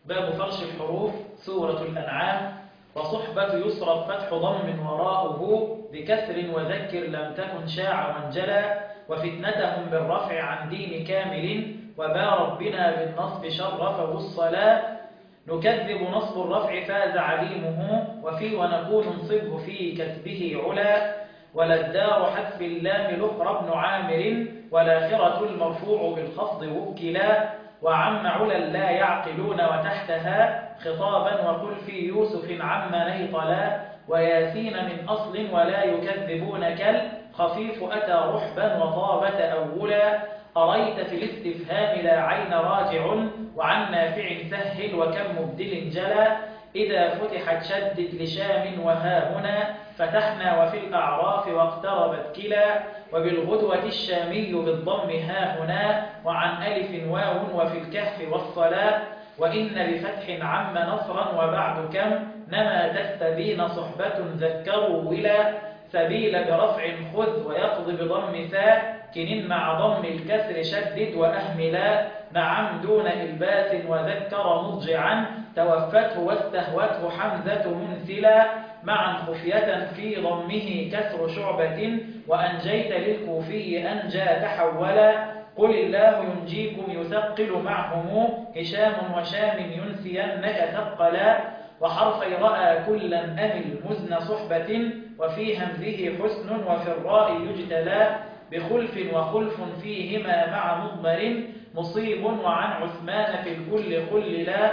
باب فرش الحروف سورة الأنعام وصحبة يصرف فتح ضم وراءه بكسر وذكر لم تكن شاع وانجلى وفتنتهم بالرفع عن دين كامل وبا ربنا بالنصب شرفه الصلاة نكذب نصب الرفع فاز عليمه وفي ونكون نصبه في كسبه علا ولا الدار حذف اللام لخر بن عامر والآخرة المرفوع بالخفض وكلا وعم علا لا يعقلون وتحتها خطابا وقل في يوسف عم نيطلا وياسين من أصل ولا يكذبون كل خفيف أتى رحبا وطابة أولا أريت في الاستفهام لا عين راجع وعن نافع سهل وكم مبدل جلا إذا فتحت شدد لشام وها هنا فتحنا وفي الأعراف واقتربت كلا وبالغدوة الشامي بالضم ها هنا وعن ألف واو وفي الكهف والصلاة وإن بفتح عم نصرا وبعد كم نما تستبين صحبة ذكروا ولا سبيل برفع خذ ويقضي بضم ساكن مع ضم الكسر شدد وأهملا نعم دون إلباس وذكر مضجعا توفته واستهوته حمزة منسلا معا خفية في ضمه كسر شعبة وأنجيت للكوفي أنجى تحولا قل الله ينجيكم يثقل معهم هشام وشام ينسينك ثقلا وحرفي رأى كلا أمل مزن صحبة وفي همزه حسن وفي الراء يجتلى بخلف وخلف فيهما مع مضمر مصيب وعن عثمان في الكل خللا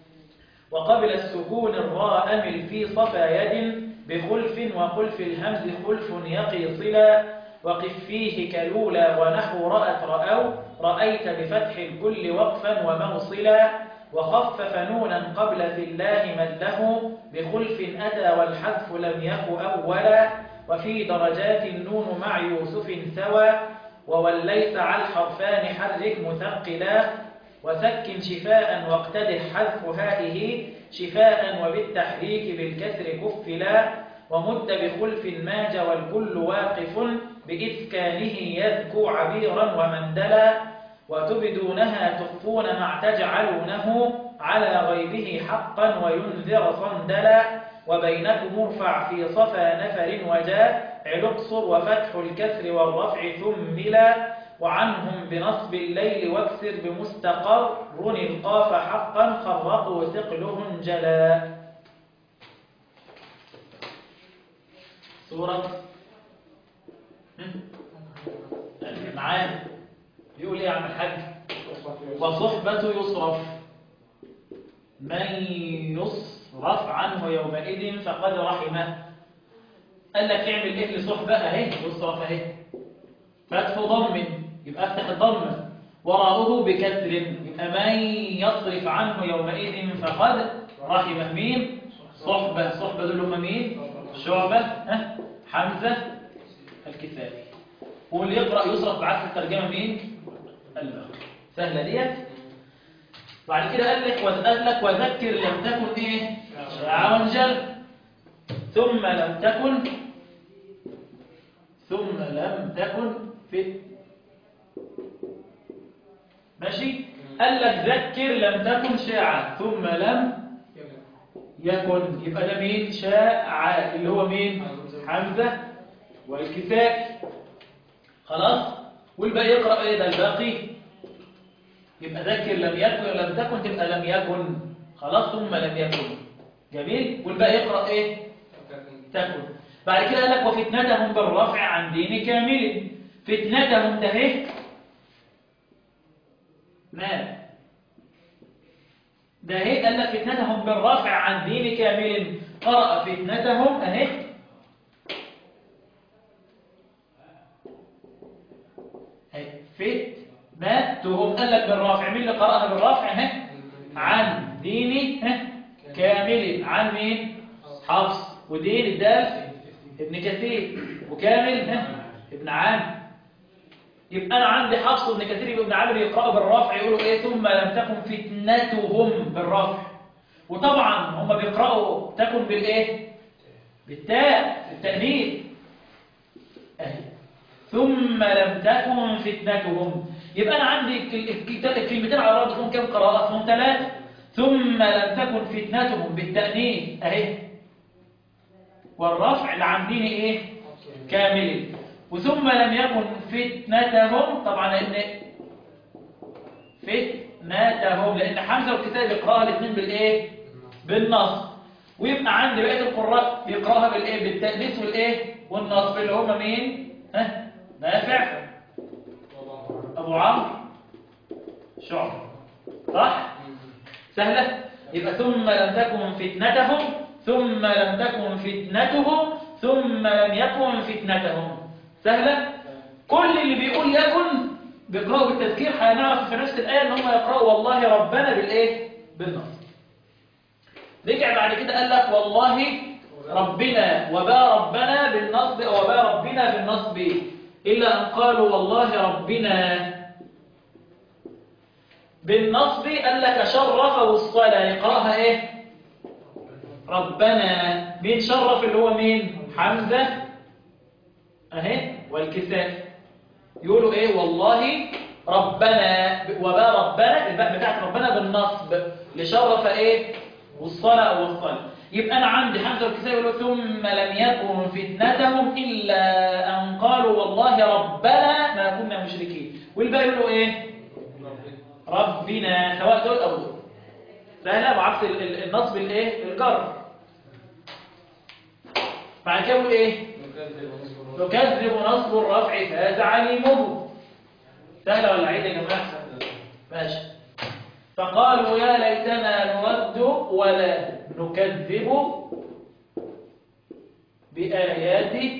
وقبل السكون الراء أمل في صفا يد بخلف وخلف الهمز خلف يقي صلا وقف فيه كلولا ونحو رأت رأوا رأيت بفتح الكل وقفا وموصلا وخفف نونا قبل في الله من له بخلف أتى والحذف لم يك أولا وفي درجات النون مع يوسف سوى ووليس على الحرفان حرك مثقلا وسكن شفاء واقتدح حذف هائه شفاء وبالتحريك بالكسر كفلا ومد بخلف ماج والكل واقف بإسكانه يذكو عبيرا ومندلا وتبدونها تخفون مع تجعلونه على غيبه حقا وينذر صندلا وبينكم ارفع في صفا نفر وجاء اقصر وفتح الكسر والرفع ثملا وعنهم بنصب الليل واكسر بمستقر القاف حقا خرقوا ثقله انجلا سورة الأنعام يقول ايه يا عم الحاج وصحبة يصرف من يصرف عنه يومئذ فقد رحمه قال لك اعمل ايه لصحبة اهي يصرف اهي فتح ضم يبقى افتح الضمة وراءه بكسر يبقى من يصرف عنه يومئذ فقد رحمه مين صحبة صحبة دول هم مين شعبة ها حمزة الكسائي واللي يقرأ يصرف بعكس الترجمة مين الباقي سهلة ديت بعد كده قال لك وقال لك وذكر لم تكن ايه شاع وانجل ثم لم تكن ثم لم تكن في ماشي قال لك ذكر لم تكن شاعة ثم لم يكن يبقى ده مين شاع اللي هو مين حمزة والكساء خلاص والباقي يقرأ ايه ده الباقي يبقى ذكر لم يكن لم تكن تبقى لم يكن خلاص ثم لم يكن جميل والباقي يقرأ ايه تكن بعد كده قال لك وفتنتهم بالرفع عن دين كامل فتنتهم ده ايه ما ده اهي قال لك فتنتهم بالرفع عن دين كامل قرأ فتنتهم اهي فتنتهم قال لك بالرفع مين اللي قرأها بالرفع اهي عن دين كامل عن مين حفص ودين الدال ابن كثير وكامل ابن عامر يبقى أنا عندي حفص وابن كثير وابن عامر يقرأوا بالرفع يقولوا إيه ثم لم تكن فتنتهم بالرفع وطبعا هم بيقرأوا تكن بالإيه بالتاء التأنيث أهي ثم لم تكن فتنتهم يبقى أنا عندي الكلمتين على بعض فيهم كم قراءة فيهم ثلاثة ثم لم تكن فتنتهم بالتأنيث أهي والرفع لعن دين إيه كامل وثم لم يكن فتنتهم طبعا لأن فتنتهم لأن حمزة والكتاب يقرأها الاثنين بالإيه بالنص ويبقى عندي بقية القراء يقرأها بالإيه بالتأنيث والإيه والنصب اللي هم مين ها نافع أبو عمرو شعب صح سهلة يبقى ثم لم تكن فتنتهم ثم لم تكن فتنتهم ثم لم يكن فتنتهم سهلة كل اللي بيقول يكن بيقرأوا بالتذكير هنعرف في نفس الآية ان هم يقرأوا والله ربنا بالإيه بالنص رجع بعد كده قال لك والله ربنا وبا ربنا بالنصب أو وبا ربنا بالنصب إلا أن قالوا والله ربنا بالنصب قال لك شرف والصلاة يقرأها إيه ربنا مين شرف اللي هو مين حمزة أهي والكساء يقولوا إيه والله ربنا وبا ربنا الباء بتاعت ربنا بالنصب لشرف إيه والصلاة والصلاة يبقى أنا عندي حمزة والكساء يقولوا ثم لم يكن فتنتهم إلا أن قالوا والله ربنا ما كنا مشركين والباقي يقولوا إيه ربنا سواء دول أو دول سهلة بعكس ال- ال- النصب الإيه الجر بعد كده يقول إيه نكذب نصب الرفع فاز عليمه سهلة ولا عيد يا جماعة ماشي فقالوا يا ليتنا نرد ولا نكذب بآيات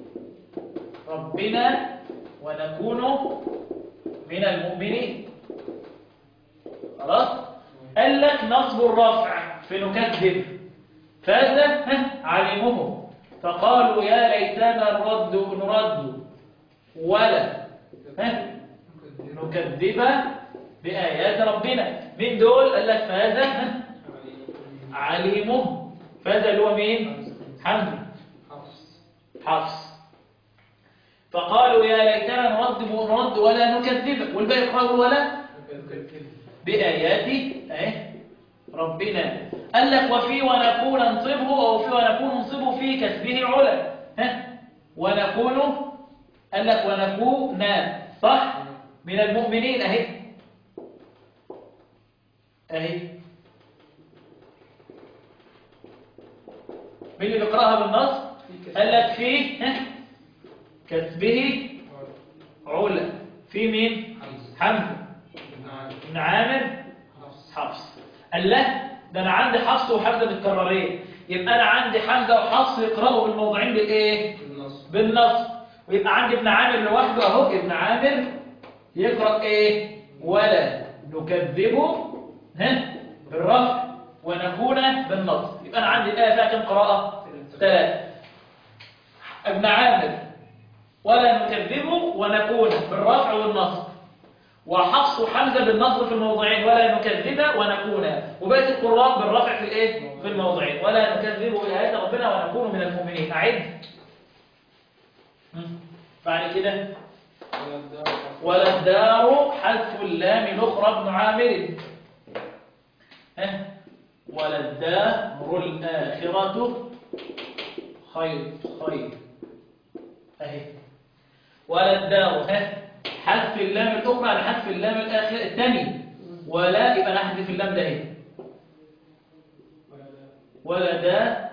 ربنا ونكون من المؤمنين خلاص قال لك نصب الرفع في نكذب فهذا علمه فقالوا يا ليتنا نرد نرد ولا ها نكذب بآيات ربنا من دول قال لك فهذا عليمه فهذا اللي هو مين حمد حفص فقالوا يا ليتنا نرد نرد ولا نكذب والباقي قالوا ولا بآيات اهي ربنا قال لك وفي ونكون نصبه أو في ونكون نصبه في كسبه علا ها ونكون قال لك ونكون صح من المؤمنين اهي اهي مين اللي بيقراها بالنص قال لك في ها كسبه علا في مين حمزه بن عامر حفص قال لا ده انا عندي حفص وحمزه متكررين يبقى انا عندي حمزه وحفص يقراوا بالموضعين بالايه بالنص ويبقى عندي ابن عامر لوحده اهو ابن عامر يقرا ايه ولا نكذبه ها بالرفع ونكون بالنصب يبقى انا عندي الايه فيها كم قراءه ثلاث ابن عامر ولا نكذبه ونكون بالرفع والنصب وحفص وحمزه بالنصب في الموضعين ولا نكذب ونكون وبقيه القراء بالرفع في الايه في الموضعين ولا نكذب بايات ربنا ونكون من المؤمنين اعد مم. بعد كده ولا الدار حذف اللام الاخرى ابن عامر ها ولا الدار الاخره خير خير اهي ولا الدار ها حذف اللام الاخرى على حذف اللام الاخر الثاني ولا يبقى نحذف اللام ده اهي ولا ده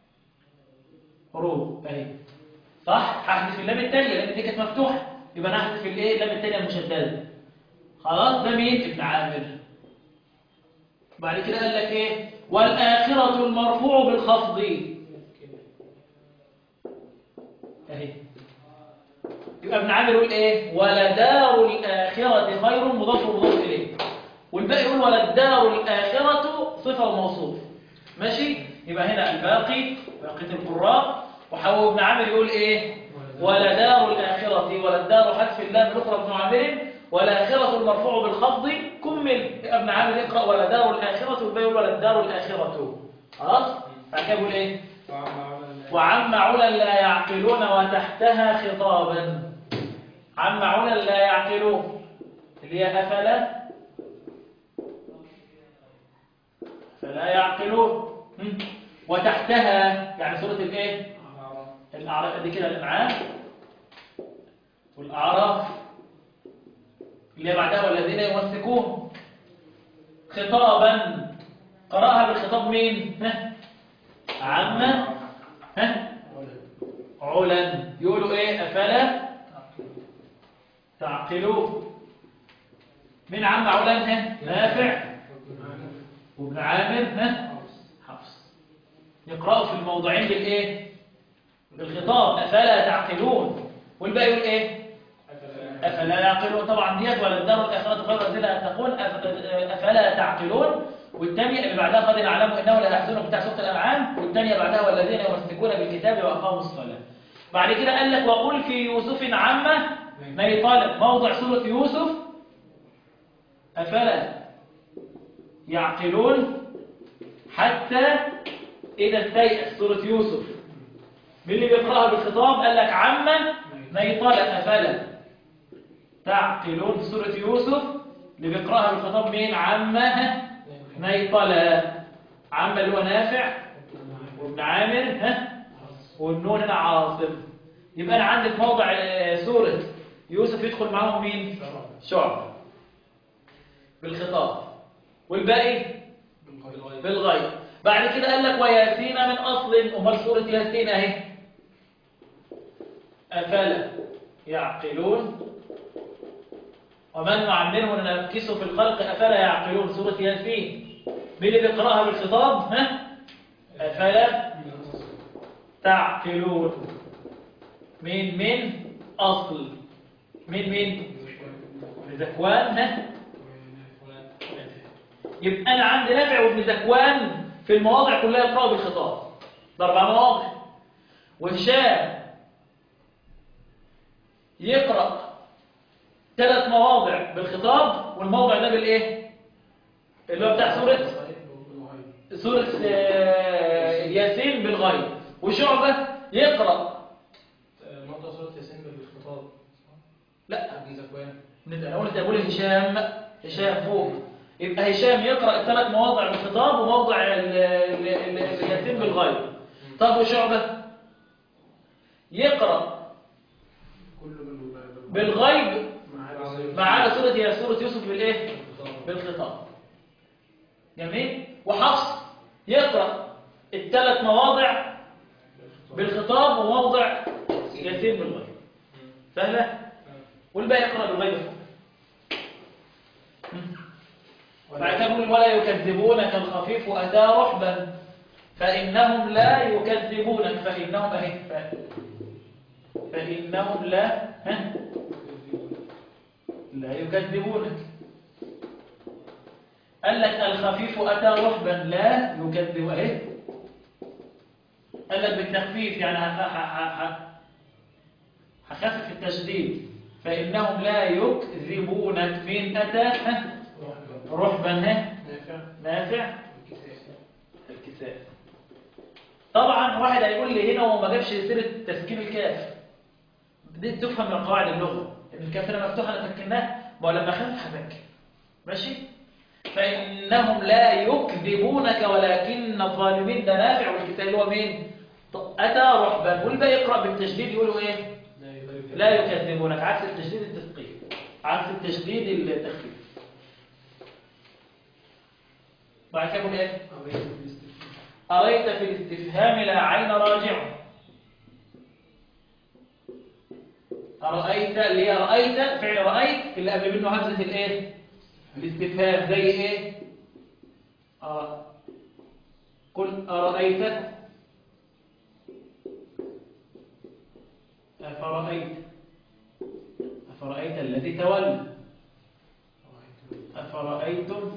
حروف اهي صح هحذف اللام الثانيه لان دي كانت مفتوحه يبقى نحذف الايه اللام الثانيه المشدده خلاص ده مين ابن عامر بعد كده قال لك ايه والاخره المرفوع بالخفض اهي يبقى ابن عامر يقول ايه ولدار الاخره خير مضاف ومضاف اليه والباقي يقول وللدار الاخره صفه وموصوف ماشي يبقى هنا الباقي بقيه القراء وحاول ابن عامر يقول ايه ولدار الاخره وللدار حذف اللام الاخرى ابن عامر والاخره المرفوع بالخفض كمل ابن عامر يقرا ولدار الاخره والباقي يقول وللدار الاخره خلاص بعد كده يقول ايه وعم علا لا يعقلون وتحتها خطابا عم علا لا يعقلون اللي هي أفلا أفلا يعقلون هم؟ وتحتها يعني سورة الإيه؟ الأعراف دي كده الأنعام والأعراف اللي بعدها والذين يمسكون خطابا قرأها بالخطاب مين؟ ها؟ عامة ها؟ علا يقولوا ايه أفلا تعقلون من عم علا ها؟ نافع وابن عامر ها؟ حفص يقرأوا في الموضعين بالايه؟ بالخطاب أفلا تعقلون والباقي يقول ايه؟ أفلا يعقلون طبعا ديت ولا الدار الآخرة خير زينة تقول أفلا تعقلون والثانية اللي بعدها قد نعلم إنه لا يحزنهم بتاع سورة الأنعام والثانية بعدها والذين يمسكون بالكتاب وأقاموا الصلاة بعد كده قال لك وقل في يوسف عامة ما يطالب موضع سورة يوسف أفلا يعقلون حتى إذا استيأس سورة يوسف من اللي بيقرأها بالخطاب قال لك عامة ما يطالب أفلا تعقلون في سورة يوسف اللي بيقرأها بالخطاب مين عامة ميطلة عامة اللي هو نافع وابن عامر ها والنون هنا عاصم يبقى أنا عندي في موضع آه، سورة يوسف يدخل معاهم مين شعب بالخطاب والباقي بالغيب بعد كده قال لك وياسين من أصل أمال سورة ياسين أهي أفلا يعقلون ومن نعمره ننكسه في الخلق أفلا يعقلون سورة ياسين مين اللي بيقرأها بالخطاب ها أفلا تعقلون مين من أصل مين مين ذكوان ها يبقى أنا عندي نافع وابن ذكوان في المواضع كلها يقرأوا بالخطاب ده أربع مواضع وهشام يقرأ ثلاث مواضع بالخطاب والموضع ده بالايه اللي هو بتاع سورة سورة آه، ياسين بالغيب وشعبة يقرأ موضوع سورة ياسين بالخطاب لا ابن زكوان انا قلت اقول هشام هشام فوق يبقى هشام يقرأ الثلاث مواضع بالخطاب وموضع ال- ال- ال- الياسين بالغيب طب وشعبة يقرأ كله بال- بالغيب مع العظيم. ما عدا سورة يا سورة يوسف بالايه بالخطاب. بالخطاب جميل وحفص يقرأ الثلاث مواضع بالخطاب وموضع ياسين بالغيب سهلة والباقي يقرأ بالغيب بعد كده يقول ولا يكذبونك الخفيف أتى رحبا فإنهم لا يكذبونك فإنهم أهي ف- فإنهم لا ها لا يكذبونك قال لك الخفيف أتى رحبا لا يكذب اهي قال لك بالتخفيف يعني ه- ه- ه- ه- هخفف التشديد فإنهم لا يكذبونك من أتى ها؟ رحبا ها؟ نافع نافع الكتاب. الكتاب طبعا واحد هيقول لي هنا هو ما جابش سيره تسكين الكاف دي تفهم من قواعد اللغه ان الكاف هنا مفتوحه انا سكناها ما هو لما اخف هسكن ماشي فانهم لا يكذبونك ولكن الظالمين ده نافع والكتاب اللي هو مين طب اتى رحبا والباقي يقرا بالتشديد يقولوا ايه لا يكذب. لا يكذبونك عكس التشديد التثقيل عكس التشديد التخفيف بعد كده يقول ايه أريد بالاستثناء. أريت في الاستفهام لا عين راجع أرأيت اللي هي رأيت فعل رأيت اللي قبل منه همزة الإيه؟ الاستفهام زي إيه؟ أرى. قل أرأيت أفرأيت أفرأيت الذي تولى أفرأيتم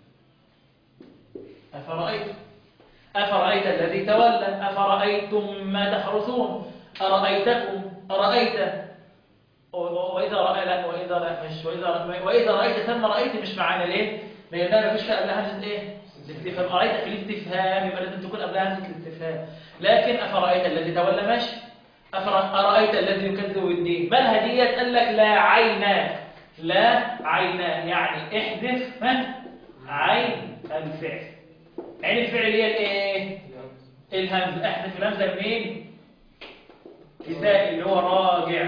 أفرأيتم أفرأيت الذي تولى أفرأيتم ما تحرثون أرأيتكم أرأيت و- و- وإذا رأى لا وإذا لا مش وإذا وإذا رأيت ثم رأيت مش معانا ليه؟ لأن ما فيش قبلها همزة إيه؟ الاستفهام أرأيت في الاستفهام يبقى لازم تكون قبلها همزة الاستفهام لكن أفرأيت الذي تولى ماشي أفر- أرأيت الذي يكذب بالدين مالها ديت قال لك لا عينا لا عينا يعني احذف من عين الفعل عين الفعل اللي هي الايه الهمزه احذف الهمزه منين كساء اللي هو راجع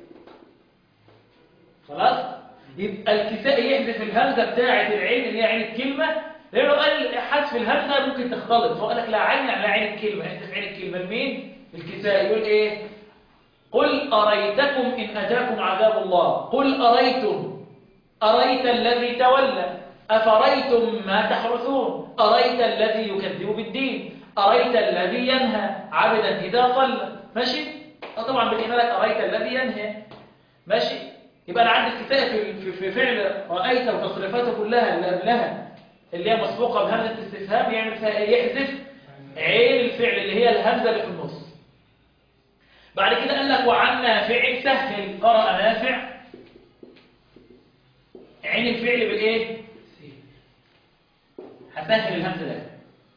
خلاص يبقى الكساء يحذف الهمزه بتاعه العين اللي هي عين الكلمه لانه قال حذف الهمزه ممكن تختلط فقال لك لا عين على عين الكلمه احذف عين الكلمه لمين الكساء يقول ايه قل اريتكم ان اتاكم عذاب الله قل اريتم اريت الذي تولى افريتم ما تحرثون اريت الذي يكذب بالدين اريت الذي ينهى عبدا اذا صلى ماشي اه طبعا بالايمان اريت الذي ينهى ماشي يبقى انا عندي الكتاب في في- في فعل رايت وتصريفاته كلها اللي قبلها اللي هي مسبوقه بهمزه استفهام يعمل فيها إيه؟ يحذف عين الفعل اللي هي الهمزه اللي في النص بعد كده قال لك وعن نافع سهل قرأ نافع عين الفعل بالايه هسهل الهمزه ده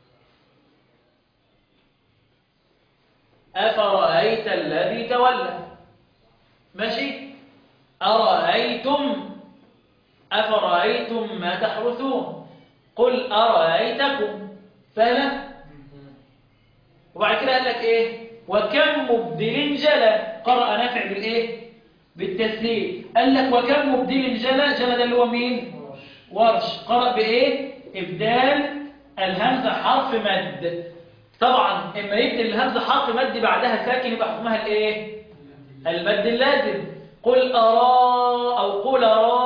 أفرأيت الذي تولى ماشي أرأيتم أفرأيتم ما تحرثون قل أرأيتكم سهلة وبعد كده قال لك إيه وكم مبدل جلى قرأ نافع بالإيه بالتسهيل قال لك وكم مبدل جلى جلى ده اللي هو مين ورش قرأ بإيه إبدال الهمزة حرف مد طبعا إما يبدل الهمزة حرف مد بعدها ساكن يبقى حكمها الإيه المد اللازم قل أرى أو قل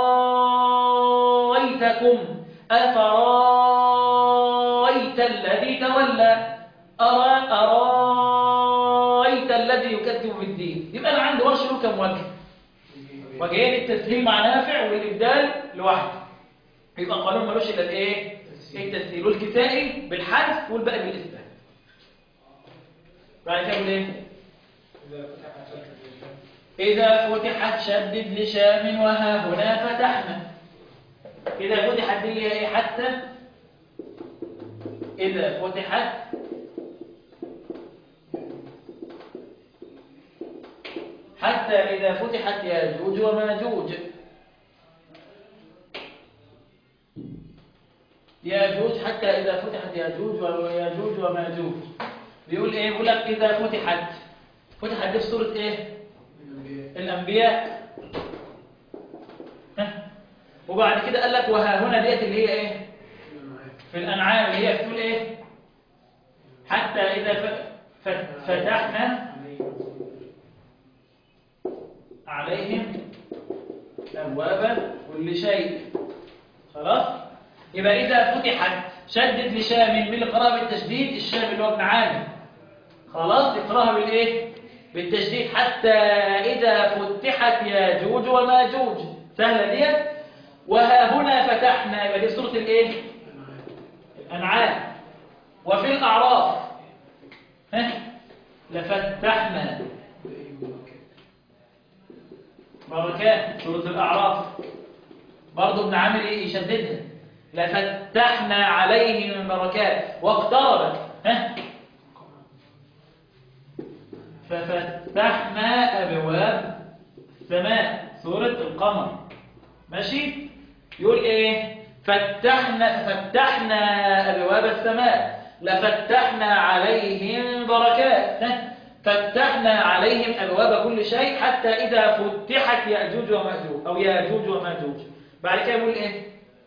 أرأيتكم أفرأيت الذي تولى أرى أرأيت الذي يكذب بالدين يبقى أنا عندي ورش له كم وجه وجهين التسهيل مع نافع والإبدال لوحده يبقى قانون ملوش إلا الإيه؟ التسهيل والكسائي بالحذف والباقي بالإثبات بعد كده بيقول إيه؟ إذا فتحت شدة الإسلام إذا فتحت شدد لشام وها هنا فتحنا إذا فتحت دي اللي هي إيه حتى إذا فتحت حتى إذا فتحت ياجوج وماجوج ياجوج حتى إذا فتحت ياجوج وياجوج وماجوج بيقول إيه بيقول لك إذا فتحت فتحت دي في سورة إيه الأنبياء الأنبياء ها؟ وبعد كده قال لك وها هنا ديت اللي هي إيه في الأنعام اللي هي بتقول إيه حتى إذا ف- ف- فتحنا عليهم أبواب كل شيء خلاص يبقى إذا فتحت شدد لشام من اللي قراها بالتشديد الشام اللي هو ابن عامر خلاص اقراها بالايه بالتشديد حتى إذا فتحت ياجوج وماجوج سهلة ديت وها هنا فتحنا يبقى دي سورة الايه الأنعام وفي الأعراف ها لفتحنا بركات سورة الأعراف برضه ابن عامر ايه يشددها لفتحنا عليهم من بركات واقتربت ها ففتحنا أبواب السماء سورة القمر ماشي يقول ايه فتحنا فتحنا أبواب السماء لفتحنا عليهم بركات ها؟ فتحنا عليهم أبواب كل شيء حتى إذا فتحت يأجوج ومأجوج أو يأجوج ومأجوج بعد كده يقول ايه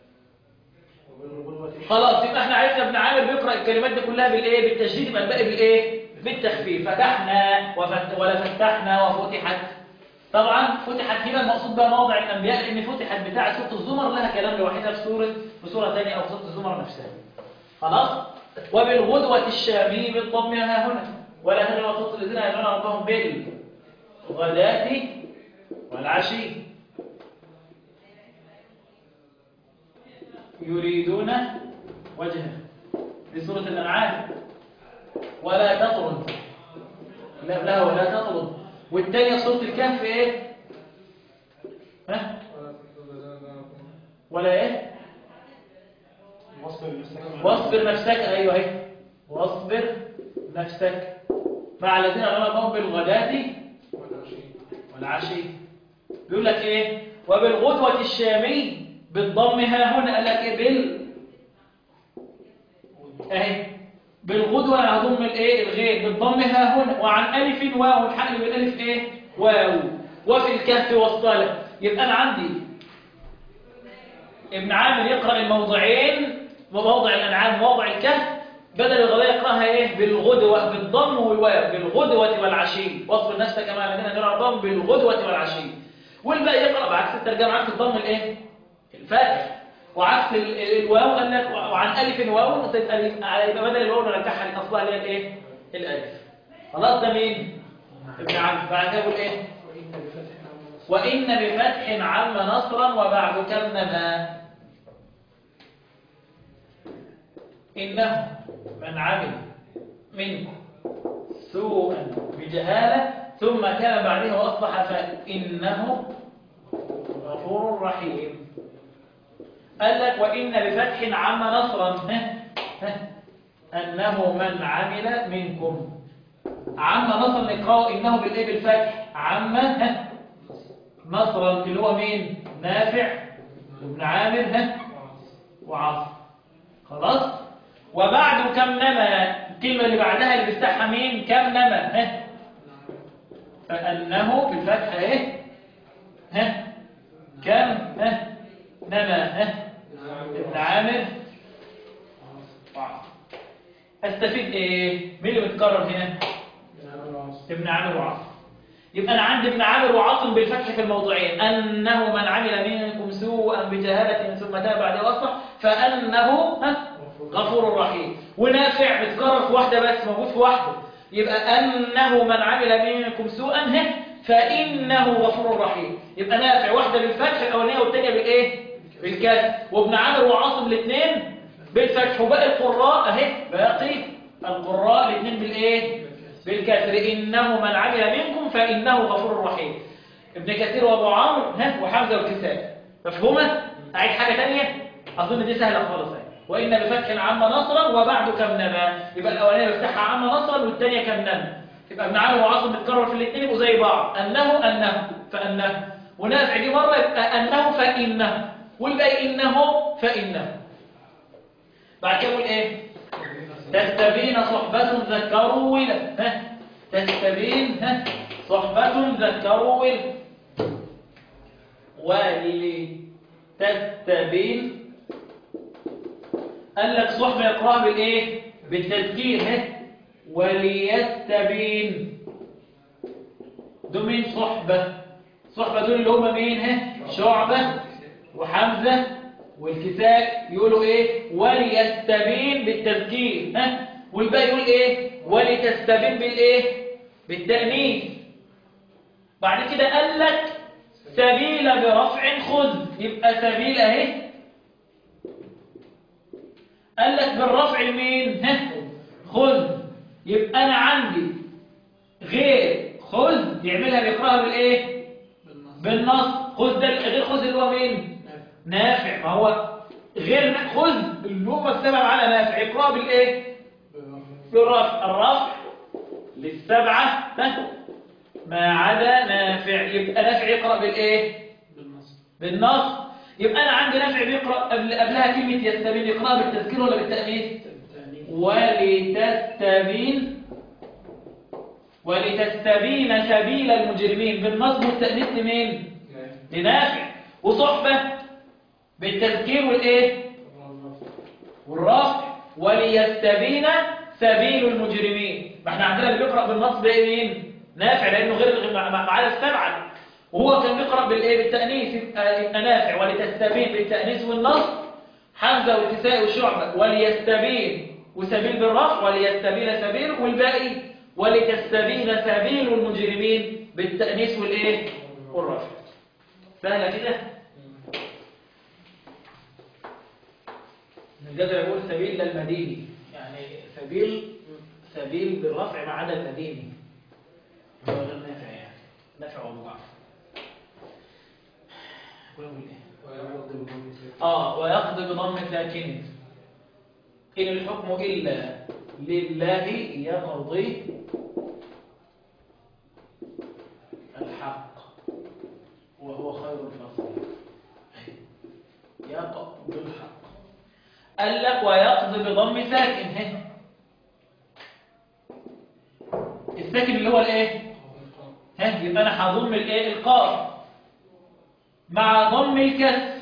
خلاص يبقى احنا عرفنا ابن عامر بيقرأ الكلمات دي كلها بالايه بالتشديد يبقى الباقي بالايه بالتخفيف فتحنا وفت ولا فتحنا وفتحت طبعا فتحت هنا المقصود بها موضع الانبياء لان فتحت بتاع سوره الزمر لها كلام لوحدها في سوره في سوره ثانيه او في سوره الزمر نفسها خلاص وبالغدوه الشامي بالضم ها هنا ولا تدعوا وسط الذين يدعون ربهم بالغداة والعشي يريدون وجهه في سورة الأنعام ولا تطرد لا لا ولا تطرد والتانية سورة الكهف ايه ها ولا ايه واصبر نفسك واصبر نفسك ايوه اهي واصبر نفسك مع الذين غلبهم بالغداة والعشي بيقول لك ايه وبالغدوة الشامي بالضم ها هنا قال لك ايه بال اهي بالغدوة هضم الايه الغين بالضم ها هنا وعن ألف واو الحقل بالألف ايه واو وفي الكهف والصلاة يبقى أنا عندي ابن عامر يقرأ الموضعين وموضع الأنعام وموضع الكهف بدل الغداء يقرأها ايه بالغدوة بالضم والواو بالغدوة والعشي واصبر نفسك مع الذين نرى الضم بالغدوة والعشي والباقي يقرأ بعكس الترجمة عكس الضم الايه الفاتح وعكس ال- ال- الواو قال لك وعن الف واو تبقى يبقى بدل الواو نرجعها لاصلها اللي هي الايه الالف خلاص ده مين ابن عم بعد كده يقول ايه وإن بفتح وان عم نصر بفتح عم نصرا وبعد كمما انه من عمل منكم سوءا بجهاله ثم كان بعده واصلح فانه غفور رحيم قال لك وإن بفتح عم نصرا ها ها أنه من عمل منكم عم نصرا نقرأه إنه بالإيه بالفتح عم ها نصرا اللي هو مين نافع وابن عامر ها وعاصم خلاص وبعد كم نما الكلمة اللي بعدها اللي بيفتحها مين كم نما ها فأنه بالفتح ايه ها كم ها نما ها ابن عامر وعاصم استفيد ايه مين اللي بيتكرر هنا ابن عامر وعاصم يبقى انا عندي ابن عامر وعاصم بالفتح في الموضوعين انه من عمل منكم سوءا بجهاله ثم تاب بعد واصلح فانه ها غفور رحيم ونافع بتكرر في واحده بس موجود في واحده يبقى انه من عمل منكم سوءا ها فانه غفور رحيم يبقى نافع واحده بالفتح الاولانيه والثانيه بالايه بالكسر وابن عامر وعاصم الاثنين بالفتح وباقي القراء اهي باقي القراء الاثنين بالايه بالكسر انه من عمل منكم فانه غفور رحيم ابن كثير وابو عمرو ها وحمزه والكساء مفهومه اعيد حاجه ثانيه اظن دي سهله خالص اهي وان بفتح عم نصرا وبعد كم نما يبقى الاولانيه بفتحها عم نصرا والثانيه كم نما يبقى ابن عامر وعاصم بتكرر في الاثنين يبقوا زي بعض انه انه فانه ونافع دي مره يبقى انه فانه والباقي انه فانه بعد كده يقول ايه تستبين صحبة ذكروا ولا ها تستبين ها صحبة ذكروا ولا ولي تستبين قال لك صحبة يقرأ بالايه بالتذكير ها وليستبين دول مين صحبة صحبة دول اللي هم مين ها شعبة وحمزة والكساء يقولوا ايه وليستبين بالتذكير ها والباقي يقول ايه ولتستبين بالايه بالتأنيث بعد كده قال لك سبيل برفع خذ يبقى سبيل اهي قال لك بالرفع لمين ها خذ يبقى انا عندي غير خذ يعملها بيقراها بالايه بالنص خذ ده غير خذ اللي هو مين نافع ما هو غير نا- خذ اللي هو السبب على نافع يقرأ بالايه بالرفع الرفع للسبعة ها؟ ما عدا نافع يبقى نافع يقرأ بالايه بالنص يبقى انا عندي نافع بيقرأ قبل قبلها كلمة يستبين يقرأ بالتذكير ولا بالتأنيث ولتستبين ولتستبين سبيل المجرمين بالنصب والتأنيث لمين لنافع وصحبة بالتذكير والايه والرفع وليستبين سبيل المجرمين ما احنا عندنا اللي بيقرأ بالنصب ده مين نافع لانه غير مع- مع- معاه السبعة وهو كان بيقرأ بالايه بالتأنيث يبقى يبقى نافع ولتستبين بالتأنيث والنصب حمزة والكساء والشعبة وليستبين وسبيل بالرفع وليستبين سبيل والباقي ولتستبين سبيل المجرمين بالتأنيث والايه والرفع سهلة كده الجدع يقول سبيل للمديني يعني سبيل سبيل بالرفع ما عدا المديني هو غير نافع يعني نافع ومضاعف ويقول ايه اه ويقضي بضم ساكن إن الحكم إلا لله يقضي الحق وهو خير الفاصلين يقضي الحق قال لك ويقضي بضم ساكن هنا الساكن اللي هو الايه ها يبقى انا هضم الايه القاف مع ضم الكسر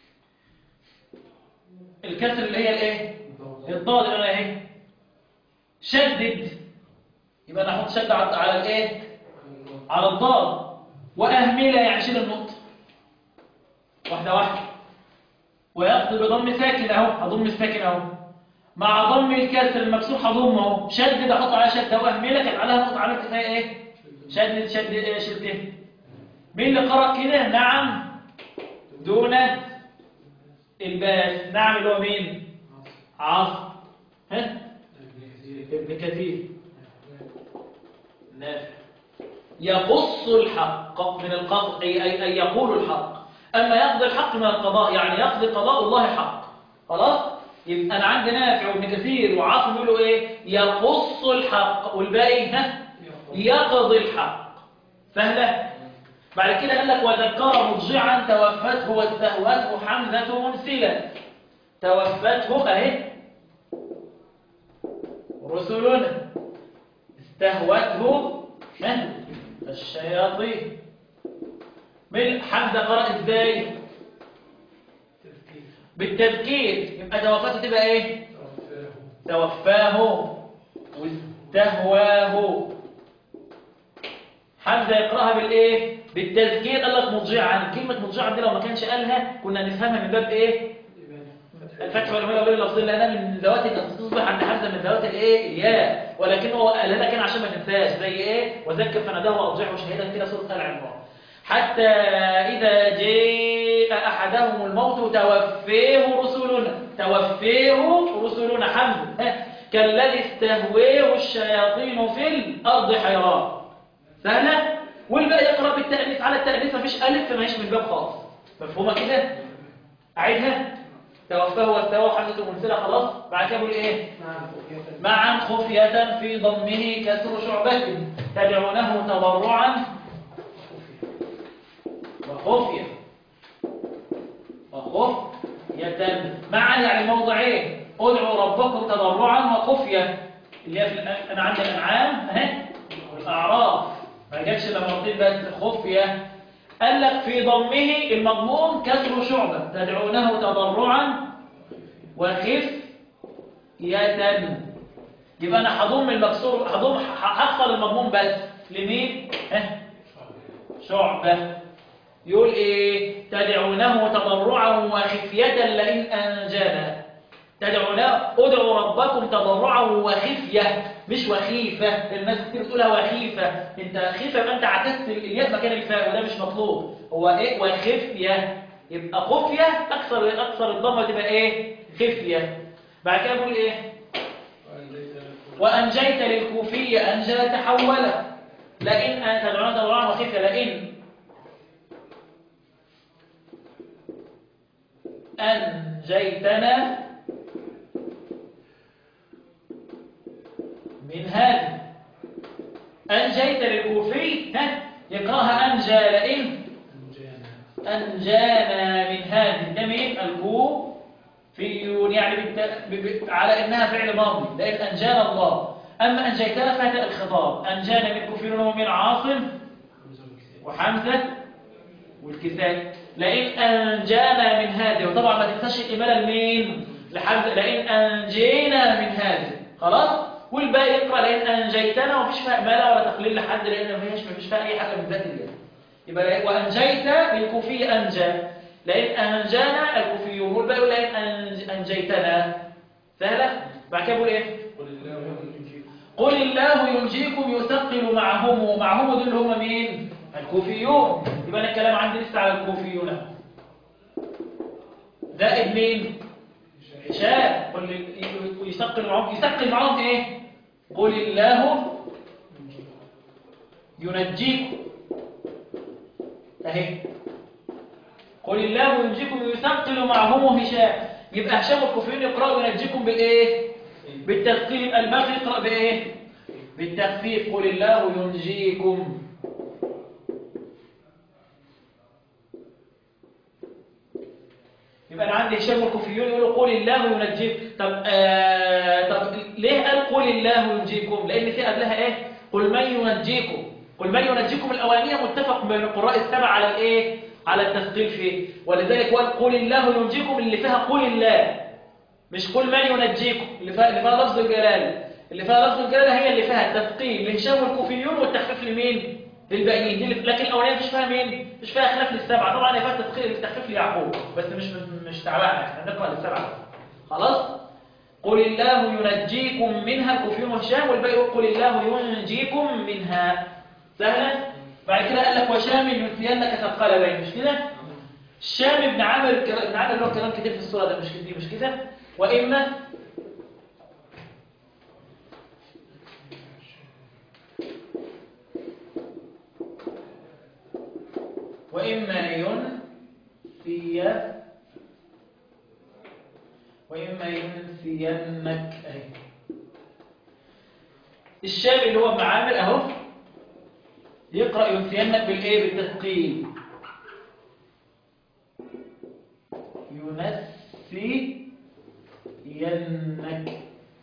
الكسر اللي هي الايه الضاد اللي انا اهي شدد يبقى انا احط شد على على الايه على الضاد واهملها يعني شيل النقطه واحده واحده ويقضي بضم ساكن اهو هضم الساكن اهو مع ضم الكسر المكسور هضمه اهو شدد احط عليها شده واهملها كان عليها نقطه عملت فيها ايه شدد شد ايه شدتين مين اللي قرأ كده نعم دون الباس نعم اللي هو مين عاصم ها ابن كثير نافع يقص الحق من القصد أي, أي, أي يقول الحق أما يقضي الحق من القضاء يعني يقضي قضاء الله حق خلاص يبقى أنا عندي نافع وابن كثير وعاصم يقولوا إيه يقص الحق والباقي ها يقضي الحق سهلة بعد كده قال لك وذكر مضجعا توفته واستهوته حمزة منسلة توفته اهي رسلنا استهوته من الشياطين من حمزة قرأ ازاي بالتذكير يبقى توفته تبقى ايه توفاه واستهواه حمزة يقرأها بالإيه؟ بالتذكير قال لك مضجعا كلمة مضجعا دي لو ما كانش قالها كنا نفهمها من باب إيه؟ الفتح والعمل وبين اللفظين لأنها من ذوات تصبح عند حمزة من ذوات الإيه؟ الياء ولكنه قالها لك أنا عشان ما تنساش زي إيه؟ وذكر فناداه وأضجعه شهيدا كده سورة آل عمران حتى إذا جاء أحدهم الموت توفيه رسلنا توفيه رسلنا حمزة كالذي استهويه الشياطين في الأرض حيران سهلة والباقي يقرأ بالتأنيث على التأنيث مفيش ألف فما هيش من الباب خالص مفهومة كده أعيدها توفاه واستوى حمزة منزلة خلاص بعد كده بقول إيه معا خفية في ضمه كسر شعبة تدعونه تضرعا وخفية وخفية معا يعني موضعين ادعوا ربكم تضرعا وخفية اللي هي في الأ- أنا عندي الأنعام أهي والأعراف ما جاتش الا مرتين بس خفية قال لك في ضمه المضمون كسر شعبة تدعونه تضرعا وخفية يبقى انا هضم المكسور هضم هحصل المضمون بس لمين ها شعبة يقول ايه تدعونه تضرعا وخفية لئن انجانا تدعونه ادعوا ربكم تضرعا وخفية مش وخيفة الناس كتير بتقولها وخيفة انت خيفة يبقى انت عكست الياء مكان الفاء وده مش مطلوب هو ايه وخفية يبقى خفية اكثر اكثر الضمة تبقى ايه خفية بعد كده بقول ايه وانجيت للكوفية انجى تحول لئن ان تدعون تضرعا وخفية لئن انجيتنا من هذه أنجيت للكوفي ها يقراها أنجى لئن أنجانا من هذه ده مين الكوفيون يعني بالت... ب... ب... على إنها فعل ماضي لئن أنجانا الله أما أنجيتنا فهذا الخطاب أنجانا من الكوفيون ومن عاصم وحمزة والكساء لئن أنجانا من هذه وطبعا ما تنساش الإمالة لمين لحمزة لئن أنجينا من هذه خلاص والباقي يقرأ لئن أنجيتنا ومفيش فيها إمالة ولا تقليل لحد لأن مفيش مفيش فيها أي حاجة من ذات الله يبقى لئن- وأنجيت للكوفي أنجى لئن أنجانا الكوفيون والباقي يقول لئن أنج- أنجيتنا سهلة بعد كده بيقول إيه قل الله ينجيكم يثقل معهم ومعهم دول اللي هم مين الكوفيون يبقى أنا الكلام عندي لسه على الكوفيون زائد مين هشام قل لي- يثقل معهم يثقل معهم ايه قل الله ينجيكم اهي قل الله ينجيكم يثقل معهم هشام يبقى هشام والكوفيون يقرأوا ينجيكم بالايه بالتثقيل يبقى الباقي يقرأ بايه بالتخفيف قل الله ينجيكم يبقى انا عندي هشام والكوفيون يقولوا قول الله ينجيك طب آه طب ليه قال قول الله ينجيكم لان في قبلها ايه قل من ينجيكم قل من ينجيكم الاولانيه متفق بين القراء السبع على الايه على التثقيل فيه ولذلك قال قل الله ينجيكم اللي فيها قل الله مش قل من ينجيكم اللي فيها اللي فيها لفظ الجلاله اللي فيها لفظ الجلاله هي اللي فيها التثقيل لهشام والكوفيون والتخفيف لمين للباقيين دي اللي- لكن الاولانيه مش فيها مين مش فيها خلاف للسبعه طبعا هي فيها تثقيل التخفيف ليعقوب بس مش مش تعبانه احنا بنقرا للسبعه خلاص قل الله ينجيكم منها الكوفيون وهشام والباقي يقول قل الله ينجيكم منها سهلا بعد كده قال لك وشام ينسينك ثقلبين مش كده الشام بن عامر ابن عامر له كلام كتير في السوره ده مش كده مش كده واما وإما ينسي وإما ينسينك أهي الشام اللي هو ابن عامر أهو يقرأ ينسينك بالإيه بالتثقيل ينسينك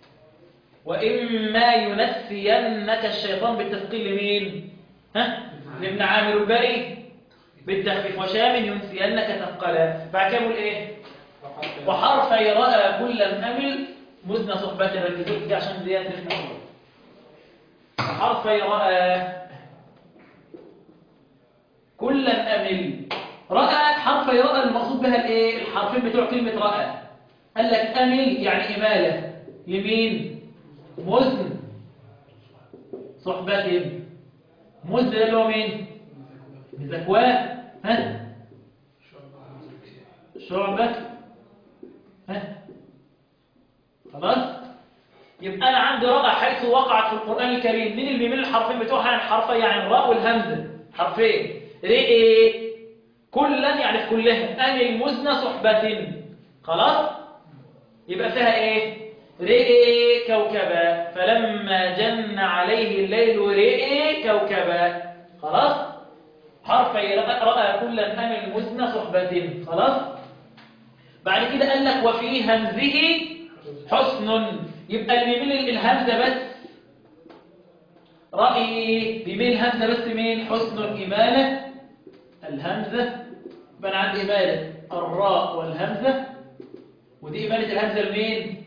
وإما ينسينك الشيطان بالتثقيل لمين؟ ها؟ لابن عامر البري بالتخفيف وشام ينسينك ثقلا بعد كده يقول ايه وحرفي راى كل امل مزن صحبته ركزوا دي عشان دي تفهم حرفي راى كل امل راى حرفي راى المقصود بها الايه الحرفين بتوع كلمه راى قال لك امل يعني اماله لمين مزن صحبته مزن ده اللي هو مين بزكواه ها شعبة ها خلاص يبقى أنا عندي راء حيث وقعت في القرآن الكريم مين اللي بيميل الحرفين بتوعها يعني حرفين يعني الراء والهمزة حرفين رئي كلا يعني في كلها أن المزنى صحبة خلاص يبقى فيها ايه رئي كوكبا فلما جن عليه الليل رئي كوكبا خلاص حرفي رأى كل أم المزنى صحبة خلاص بعد كده قال لك وفي همزه حسن يبقى اللي بيميل الهمزة بس رأي بيميل الهمزة بس مين حسن إمالة الهمزة يبقى أنا عندي إمالة الراء والهمزة ودي إمالة الهمزة لمين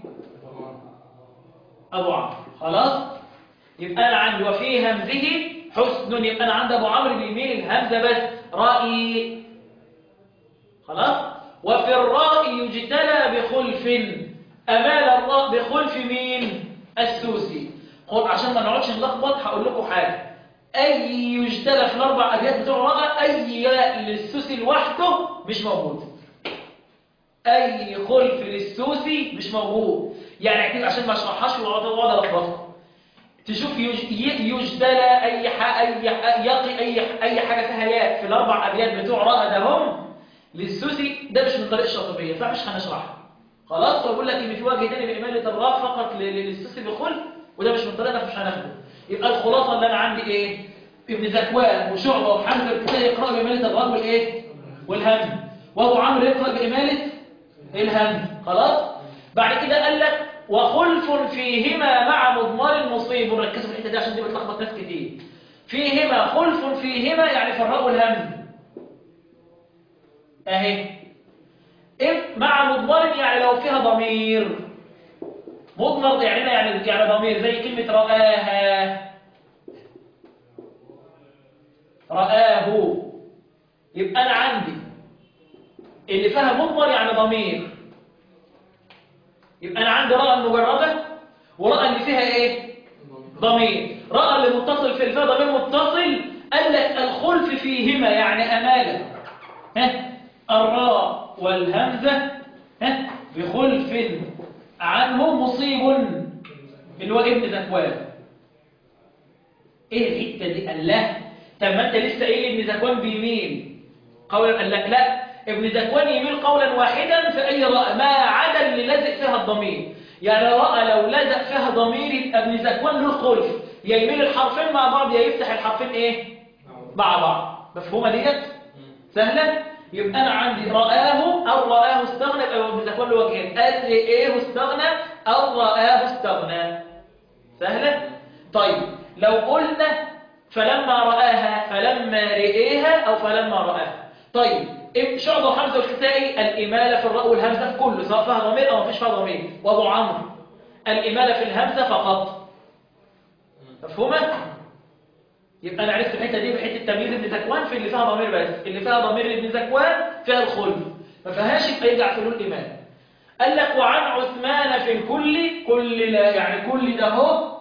أبو عمرو خلاص يبقى أنا عندي وفي همزه حسن يبقى أنا عند أبو عمرو بيميل الهمزة بس رأي خلاص وفي الراء يجتلى بخلف أمال الراء بخلف مين السوسي خد عشان ما نقعدش نلخبط هقول لكم حاجة أي يجتلى في الأربع أبيات بتوع الراء أي ياء للسوسي لوحده مش موجود أي خلف للسوسي مش موجود يعني اعتبر عشان ما اشرحهاش واقعد الخبطكم تشوف يج- ي- يجدلى اي ح... اي ح- يقي اي اي حاجه فيها ياء في الاربع ابيات بتوع راء ده هم للسوسي ده مش من طريق الشاطبيه فمش هنشرحها خلاص وبقول لك ان في وجه تاني لاماله الراء فقط ل- للسوسي بخل وده مش من طريقنا مش هناخده يبقى الخلاصه اللي انا عندي ايه ابن زكوان وشعبه وحمزه الكتاب يقرأوا باماله الراء والايه والهمز وابو عمرو يقرأ باماله الهمز خلاص بعد كده قال لك وخلف فيهما مع مضمار مصيب ركزوا في الحته دي عشان دي بتلخبط ناس كتير فيهما خلف فيهما يعني في الراء والهمز اهي إيه مع مضمار يعني لو فيها ضمير مضمر يعني يعني يعني ضمير زي كلمه رآها رآه يبقى انا عندي اللي فيها مضمر يعني ضمير يبقى انا عندي راء مجرده وراء اللي فيها ايه ضمير راء اللي متصل في الفاء ضمير متصل قال لك الخلف فيهما يعني اماله ها الراء والهمزه ها بخلف عنه مصيب اللي هو ابن زكوان ايه الحته دي قال لا طب ما انت لسه قايل ابن زكوان بيميل قولا قال لك لا ابن زكوان يميل قولا واحدا في اي راء ما عدا اللي لازق فيها الضمير يعني راء لو لزق فيها ضمير يبقى ابن زكوان له خلف يا يميل الحرفين مع بعض يا يفتح الحرفين ايه مع بعض مفهومه ديت سهله يبقى أنا عندي رآه أو رآه استغنى يبقى ابن ذكوان له وجهين قال رئيه استغنى أو رآه استغنى سهلة؟ طيب لو قلنا فلما رآها فلما رئيها أو فلما رآها طيب إيه شعبة وحمزة والكسائي الإمالة في الراء والهمزة في كله سواء فيها ضمير أو ما فيش فيها ضمير وأبو عمرو الإمالة في الهمزة فقط مفهومة؟ يبقى أنا عرفت الحتة دي بحتة تمييز ابن زكوان في اللي فيها ضمير بس اللي فيها ضمير ابن زكوان فيها الخلف ما فيهاش يبقى يرجع في له الإمالة قال لك وعن عثمان في الكل كل لا يعني كل ده هو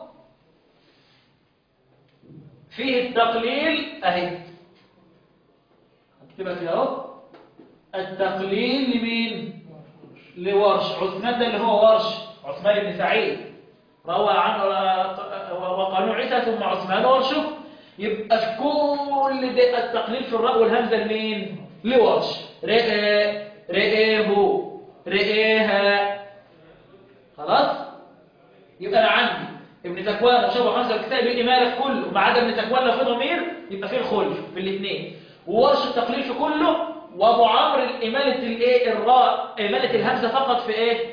فيه التقليل اهي اكتبها كده اهو التقليل لمين لورش عثمان ده اللي هو ورش عثمان بن سعيد روى عنه وقالوا عيسى ثم عثمان ورشه يبقى في كل ده التقليل في الراء والهمزه لمين لورش رئه رئيه رئيها خلاص يبقى انا عندي ابن تكوان وشبه خمسة الكتاب بالإمالة في كله وما عدا ابن تكوان لو في ضمير يبقى فيه الخلف في الاثنين وورش التقليل في كله وابو عمرو إمالة الايه الراء إمالة الهمزة فقط في ايه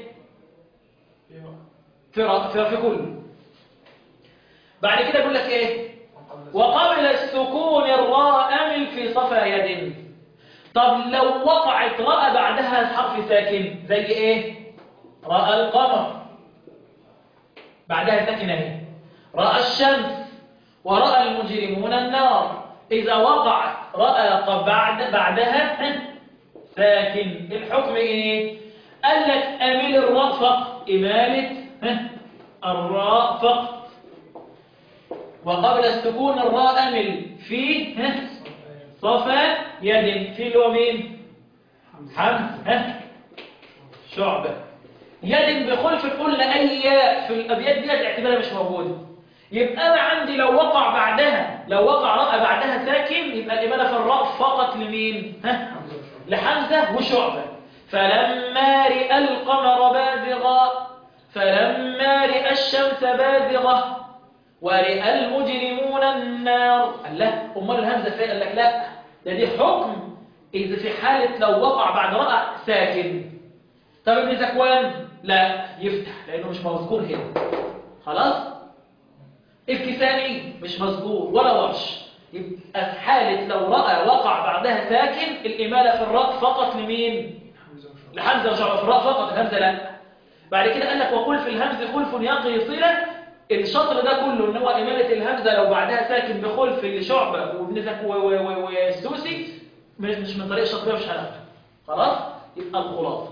في را- في, في كله بعد كده يقول لك ايه وقبل السكون الراء أمل في صفا يد طب لو وقعت راء بعدها حرف ساكن زي ايه راء القمر بعدها ساكنة اهي رأى الشمس ورأى المجرمون النار إذا وقعت رأى قب- بعد بعدها ها، ساكن الحكم إيه؟ قال لك أميل الراء فقط إمالة ها، الراء فقط وقبل السكون الراء أمل في ها، صفا يد في اللي هو مين؟ حمد ها شعبة يد بخلف كل أي ياء في الأبيات ديت اعتبارها مش موجودة يبقى أنا عندي لو وقع بعدها لو وقع راء بعدها ساكن يبقى الإمالة في الراء فقط لمين؟ ها؟ لحمزة وشعبة فلما رئى القمر بازغا فلما رئى الشمس بازغة ورئى المجرمون النار قال لا أمال الهمزة فين قال لك لا ده دي حكم إذا في حالة لو وقع بعد رأى ساكن طب ابن زكوان لا يفتح لأنه مش مذكور هنا خلاص الكسائي مش مذكور ولا ورش يبقى في حالة لو رأى وقع بعدها ساكن الإمالة في الراء فقط لمين لحمزة وشعب في الراء فقط الهمزة لا بعد كده قال لك وقل في الهمز خلف يقي صلة الشطر ده كله ان هو إمالة الهمزة لو بعدها ساكن بخلف لشعبة وابن زك و- و- و- والسوسي مش مش من طريق الشطرية مش هناخده خلاص يبقى الخلاصة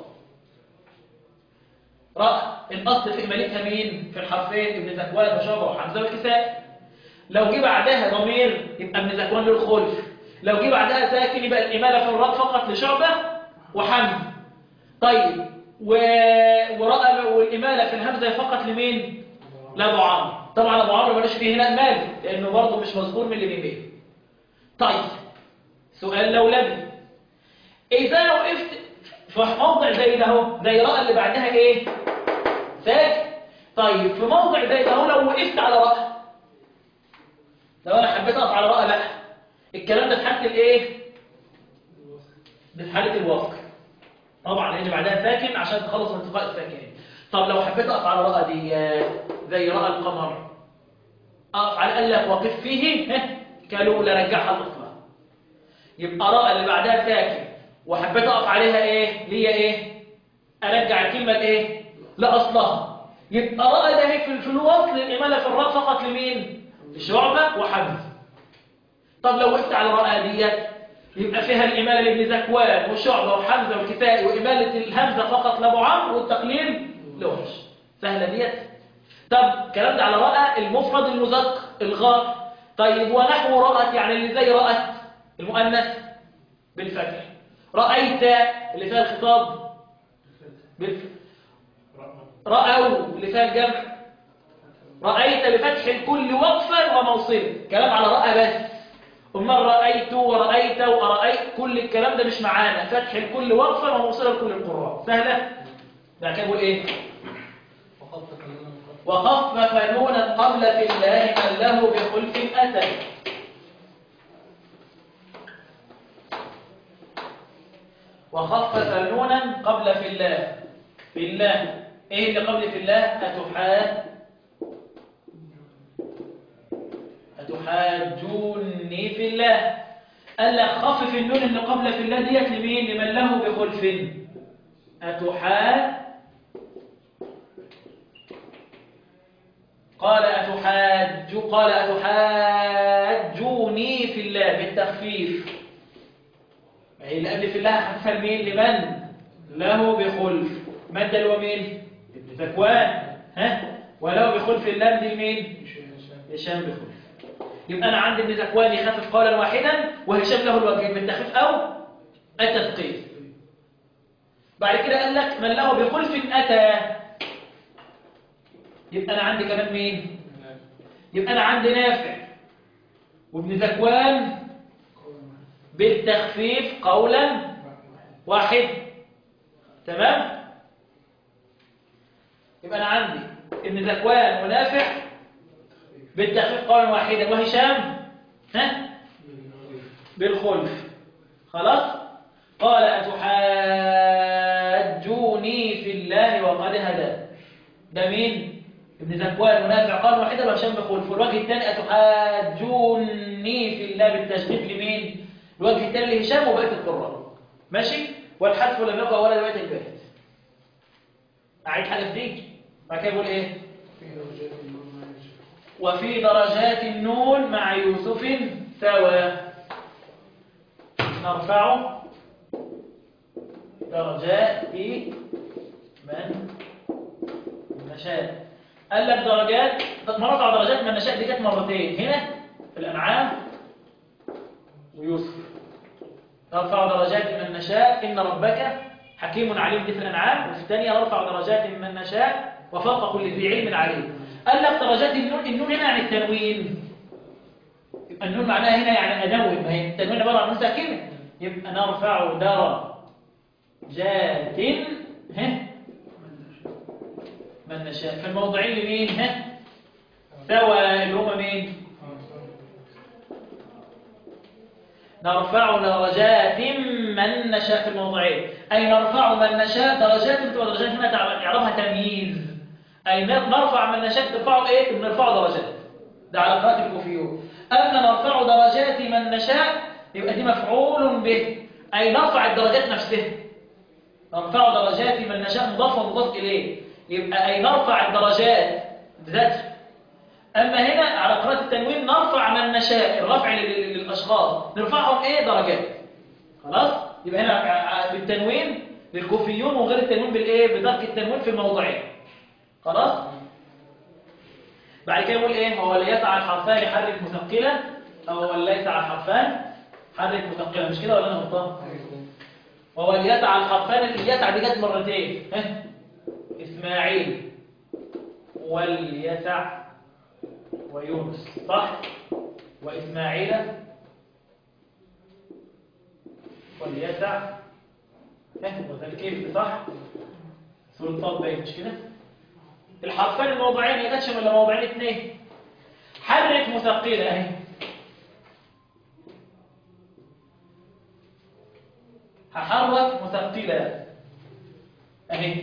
رأى الأصل في إمالتها مين في الحرفين ابن زكوان وشعبة وحمزة والكساء لو جه بعدها ضمير يبقى ابن زكوان له الخلف لو جه بعدها ساكن يبقى الإمالة في الراء فقط لشعبة وحمزة طيب و... ورأى والإمالة في الهمزة فقط لمين لأبو عمرو طبعا أبو عمرو مالوش فيه هنا المال لأنه برضه مش مذكور من اللي بيميل طيب سؤال لولبي إذا وقفت في موضع زي ده اهو زي رأى اللي بعدها إيه ساكن طيب في موضع زي ده اهو لو وقفت على رأى لو أنا حبيت أقف على رأى لا الكلام ده في حالة الإيه في حالة الوفق طبعا لان بعدها ساكن عشان تخلص من التقاء الساكنين طب لو حبيت اقف على راء دي آه، زي راء القمر اقف على قال لك وقف فيه ها، كالأولى رجعها الاصلها يبقى راء اللي بعدها ساكن وحبيت اقف عليها ايه ليه ايه ارجع الكلمه لايه لاصلها يبقى راء ده هيك في في الوصل الاماله في الراء فقط لمين لشعبه وحمزه طب لو وقفت على الراء ديت يبقى فيها الإمالة لابن زكوان وشعبة وحمزة والكسائي وإمالة الهمزة فقط لأبو عمرو والتقليل لوحش سهلة ديت طب الكلام ده على رأى المفرد المذكر الغاء طيب ونحو رأت يعني اللي زي رأت المؤنث بالفتح رأيت اللي فيها الخطاب بالفتح رأوا اللي فيها الجمع رأيت بفتح الكل وقفا وموصلا كلام على رأى بس أمال رأيت ورأيت وأرأيت كل الكلام ده مش معانا فتح الكل وقفا وموصلا لكل القراء سهلة ده كده بيقول إيه وقد تكلمنا من قبل. وخفف نونا قبل في الله من له بخلف أتى وخفف نونا قبل في الله في الله ايه اللي قبل في الله أتحاد أتحاجوني في الله قال لك خفف النون اللي قبل في الله ديت لمين لمن له بخلف أتحاد قال أتحاج قال أتحاجوني في الله بالتخفيف أي اللي قبل في الله خففها لمين لمن له بخلف من ده اللي هو مين ابن ذكوان ها وله بخلف اللام دي مين هشام بخلف يبقى أنا عندي ابن ذكوان يخفف قولا واحدا وهشام له الوجهين بالتخفيف أو التثقيل بعد كده قال لك من له بخلف أتى يبقى أنا عندي كمان مين يبقى أنا عندي نافع وابن ذكوان بالتخفيف قولا واحد تمام يبقى أنا عندي ابن ذكوان ونافع بالتخفيف قولا واحدا وهشام ها بالخلف خلاص قال أتحاجوني في الله وقد هدى ده مين ابن ذكوان ونافع قال واحدا وهشام بالخلف والوجه الثاني أتحاجوني في الله بالتشديد لمين الوجه الثاني لهشام وبقيه القراء ماشي والحذف لم يقع ولا بقيه البيت اعيد حاجه في دي بعد كده بيقول ايه وفي درجات النون مع يوسف سوا نرفع درجات في من نشاء قال لك درجات مرفع درجات من نشاء دي كانت مرتين هنا في الانعام ويوسف نرفع درجات من نشاء إن ربك حكيم عليم دي في الأنعام وفي الثانية نرفع درجات من نشاء وفوق كل ذي علم عليم قال لك درجات النون النون هنا يعني التنوين يبقى النون معناها هنا يعني أنوي ما هي التنوين عبارة عن ساكنة يبقى نرفع درجات ها من نشاء في الموضعين لمين ها سوا اللي هما مين نرفع درجات من نشاء في الموضعين أي نرفع من نشاء درجات تبقى درجات هنا تعرفها تمييز أي نرفع من نشاء ترفعه إيه؟ بنرفعه درجات ده على قراءة الكوفيون أما نرفع درجات من نشاء يبقى دي مفعول به أي نرفع الدرجات نفسها نرفع درجات من نشاء مضاف ومضاف إليه يبقى أي نرفع الدرجات بذاتها أما هنا على قراءة التنوين نرفع من نشاء الرفع للأشخاص نرفعهم إيه درجات خلاص يبقى هنا بالتنوين للكوفيون وغير التنوين بالإيه بدرجة التنوين في الموضعين خلاص بعد كده يقول إيه هو اللي يسعى الحرفان حرك مثقلة أو هو اللي يسعى الحرفان حرك مثقلة مش كده ولا أنا غلطان وهو اللي يسعى الحرفان اللي يسعى دي جت مرتين ها إسماعيل واليسع ويونس صح وإسماعيل واليسع وذا الكلب صح سورة طاب باين مش كده الحرفين الموضعين يتشمل ولا موضعين اثنين حرك مثقلة اهي هحرك مثقلة اهي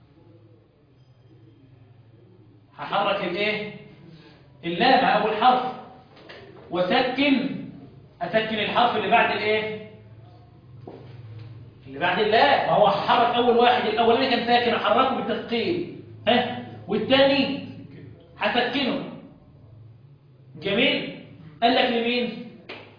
هحرك الايه اللام اول حرف وسكن اسكن الحرف اللي بعد الايه اللي بعد اللام ما هو حرك اول واحد الاولاني كان ساكن احركه بالتثقيل ها والثاني هسكنه جميل قال لك لمين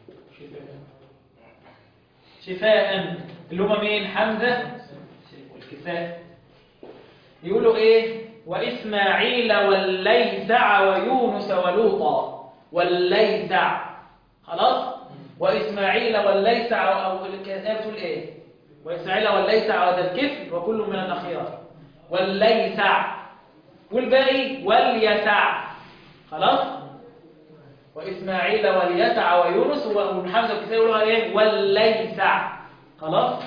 شفاء اللي هما مين حمزه والكساء يقولوا ايه وإسماعيل والليسع ويونس ولوطا والليسع خلاص وإسماعيل والليسع أو الكتاب بتقول إيه وإسماعيل والليسع وذا الكفر وكل من الأخيار والليسع والباقي واليسع خلاص وإسماعيل واليسع ويونس وحمزة الكتاب يقولوا إيه والليسع خلاص